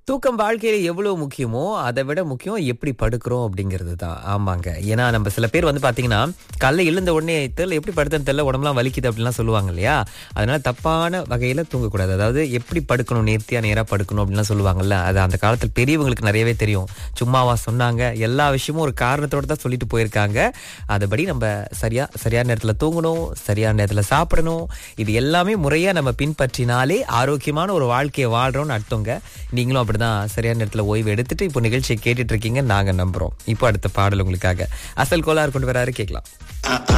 தூக்கம் வாழ்க்கையில எவ்வளவு முக்கியமோ அதை விட முக்கியம் எப்படி படுக்கிறோம் அப்படிங்கிறது தான் ஆமாங்க ஏன்னா நம்ம சில பேர் வந்து பாத்தீங்கன்னா காலைல எழுந்த உடனே தெரியல எப்படி படுத்தன்னு தெரியல உடம்புலாம் வலிக்குது அப்படிலாம் சொல்லுவாங்க இல்லையா அதனால தப்பான வகையில தூங்கக்கூடாது அதாவது எப்படி படுக்கணும் நேர்த்தியா நேரா படுக்கணும் அப்படிலாம் சொல்லுவாங்கல்ல அது அந்த காலத்தில் பெரியவங்களுக்கு நிறையவே தெரியும் சும்மாவா சொன்னாங்க எல்லா விஷயமும் ஒரு காரணத்தோட தான் சொல்லிட்டு போயிருக்காங்க அதுபடி நம்ம சரியா சரியான நேரத்துல தூங்கணும் சரியான நேரத்துல சாப்பிடணும் இது எல்லாமே முறையா நம்ம பின்பற்றினாலே ஆரோக்கியமான ஒரு வாழ்க்கையை வாழ்றோம்னு அர்த்தங்க நீங்களும் அப்படிதான் சரியான நேரத்துல ஓய்வு எடுத்துட்டு இப்போ நிகழ்ச்சியை கேட்டுட்டு இருக்கீங்க நாங்க நம்புறோம் இப்போ அடுத்த பாடல் உங்களுக்காக அசல் கோளாறு கொண்டு வராரு கேட்கலாம் ஆ, ஆ,